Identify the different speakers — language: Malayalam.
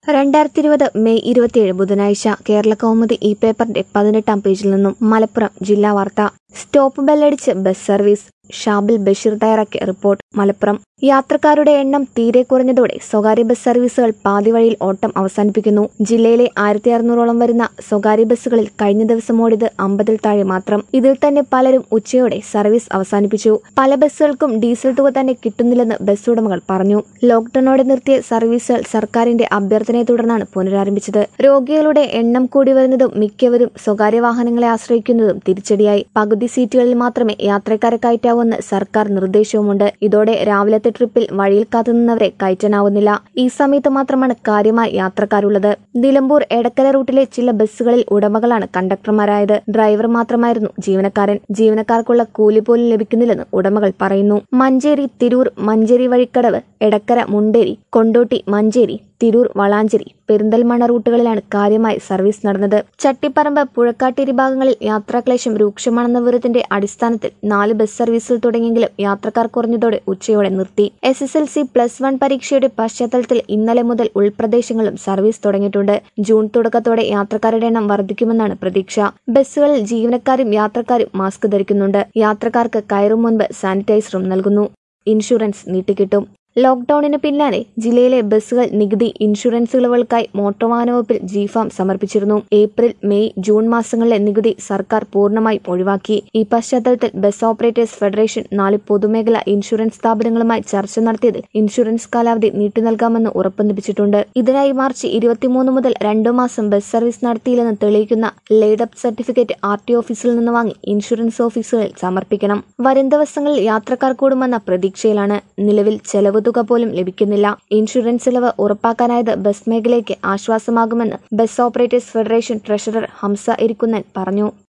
Speaker 1: രണ്ടായിരത്തി ഇരുപത് മെയ് ഇരുപത്തിയേഴ് ബുധനാഴ്ച കേരള കൗമുദി ഇ പേപ്പറിന്റെ പതിനെട്ടാം പേജിൽ നിന്നും മലപ്പുറം ജില്ലാ വാർത്ത സ്റ്റോപ്പ് ബെല്ലടിച്ച് ബസ് സർവീസ് ഷാബിൽ ബഷീർ തയ്യാറാക്കിയ റിപ്പോർട്ട് മലപ്പുറം യാത്രക്കാരുടെ എണ്ണം തീരെ കുറഞ്ഞതോടെ സ്വകാര്യ ബസ് സർവീസുകൾ പാതിവഴിയിൽ ഓട്ടം അവസാനിപ്പിക്കുന്നു ജില്ലയിലെ ആയിരത്തി അറുന്നൂറോളം വരുന്ന സ്വകാര്യ ബസ്സുകളിൽ കഴിഞ്ഞ ദിവസം ഓടിയത് അമ്പതിൽ താഴെ മാത്രം ഇതിൽ തന്നെ പലരും ഉച്ചയോടെ സർവീസ് അവസാനിപ്പിച്ചു പല ബസ്സുകൾക്കും ഡീസൽ തുക തന്നെ കിട്ടുന്നില്ലെന്ന് ബസ് ഉടമകൾ പറഞ്ഞു ലോക്ഡൌണോടെ നിർത്തിയ സർവീസുകൾ സർക്കാരിന്റെ അഭ്യർത്ഥനയെ തുടർന്നാണ് പുനരാരംഭിച്ചത് രോഗികളുടെ എണ്ണം കൂടി വരുന്നതും മിക്കവരും സ്വകാര്യ വാഹനങ്ങളെ ആശ്രയിക്കുന്നതും തിരിച്ചടിയായി പകുതി സീറ്റുകളിൽ മാത്രമേ യാത്രക്കാരെ കയറ്റാവൂന്ന് സർക്കാർ നിർദ്ദേശവുമുണ്ട് ഇതോടെ രാവിലത്തെ ട്രിപ്പിൽ വഴിയിൽ കാത്തുനിന്നവരെ കയറ്റാനാവുന്നില്ല ഈ സമയത്ത് മാത്രമാണ് കാര്യമായി യാത്രക്കാരുള്ളത് നിലമ്പൂർ എടക്കര റൂട്ടിലെ ചില ബസ്സുകളിൽ ഉടമകളാണ് കണ്ടക്ടർമാരായത് ഡ്രൈവർ മാത്രമായിരുന്നു ജീവനക്കാരൻ ജീവനക്കാർക്കുള്ള കൂലി പോലും ലഭിക്കുന്നില്ലെന്ന് ഉടമകൾ പറയുന്നു മഞ്ചേരി തിരൂർ മഞ്ചേരി വഴിക്കടവ് എടക്കര മുണ്ടേരി കൊണ്ടോട്ടി മഞ്ചേരി തിരൂർ വളാഞ്ചേരി പെരിന്തൽമണ്ണ റൂട്ടുകളിലാണ് കാര്യമായി സർവീസ് നടന്നത് ചട്ടിപ്പറമ്പ് പുഴക്കാട്ടേരി ഭാഗങ്ങളിൽ യാത്രാക്ലേശം രൂക്ഷമാണെന്ന വിവരത്തിന്റെ അടിസ്ഥാനത്തിൽ നാല് ബസ് സർവീസുകൾ തുടങ്ങിയെങ്കിലും യാത്രക്കാർ കുറഞ്ഞതോടെ ഉച്ചയോടെ നിർത്തി S S L C plus one പരീക്ഷയുടെ പശ്ചാത്തലത്തിൽ ഇന്നലെ മുതൽ ഉൾപ്രദേശങ്ങളിലും സർവീസ് തുടങ്ങിയിട്ടുണ്ട് ജൂൺ തുടക്കത്തോടെ യാത്രക്കാരുടെ എണ്ണം വർദ്ധിക്കുമെന്നാണ് പ്രതീക്ഷ ബസ്സുകളിൽ ജീവനക്കാരും യാത്രക്കാരും മാസ്ക് ധരിക്കുന്നുണ്ട് യാത്രക്കാർക്ക് കയറും മുൻപ് സാനിറ്റൈസറും നൽകുന്നു ഇൻഷുറൻസ് നീട്ടിക്കിട്ടും ലോക്ഡൌണിന് പിന്നാലെ ജില്ലയിലെ ബസ്സുകൾ നികുതി ഇൻഷുറൻസ് ഇളവുകൾക്കായി മോട്ടോർ വാഹന വകുപ്പിൽ ജിഫാം സമർപ്പിച്ചിരുന്നു ഏപ്രിൽ മെയ് ജൂൺ മാസങ്ങളിലെ നികുതി സർക്കാർ പൂർണ്ണമായും ഒഴിവാക്കി ഈ പശ്ചാത്തലത്തിൽ ബസ് ഓപ്പറേറ്റേഴ്സ് ഫെഡറേഷൻ നാല് പൊതുമേഖലാ ഇൻഷുറൻസ് സ്ഥാപനങ്ങളുമായി ചർച്ച നടത്തിയതിൽ ഇൻഷുറൻസ് കാലാവധി നീട്ടി നൽകാമെന്ന് ഉറപ്പു ലഭിച്ചിട്ടുണ്ട് ഇതിനായി മാർച്ച് ഇരുപത്തിമൂന്ന് മുതൽ രണ്ടു മാസം ബസ് സർവീസ് നടത്തിയില്ലെന്ന് തെളിയിക്കുന്ന ലേഡപ്പ് സർട്ടിഫിക്കറ്റ് ആർ ടി ഓഫീസിൽ നിന്ന് വാങ്ങി ഇൻഷുറൻസ് ഓഫീസുകളിൽ സമർപ്പിക്കണം വരും ദിവസങ്ങളിൽ യാത്രക്കാർ കൂടുമെന്ന പ്രതീക്ഷയിലാണ് നിലവിൽ ചെലവ് തുക പോലും ലഭിക്കുന്നില്ല ഇൻഷുറൻസ് ഇളവ് ഉറപ്പാക്കാനായത് ബസ് മേഖലയ്ക്ക് ആശ്വാസമാകുമെന്ന് bus operators federation treasurer Hamsa Irikkunnan പറഞ്ഞു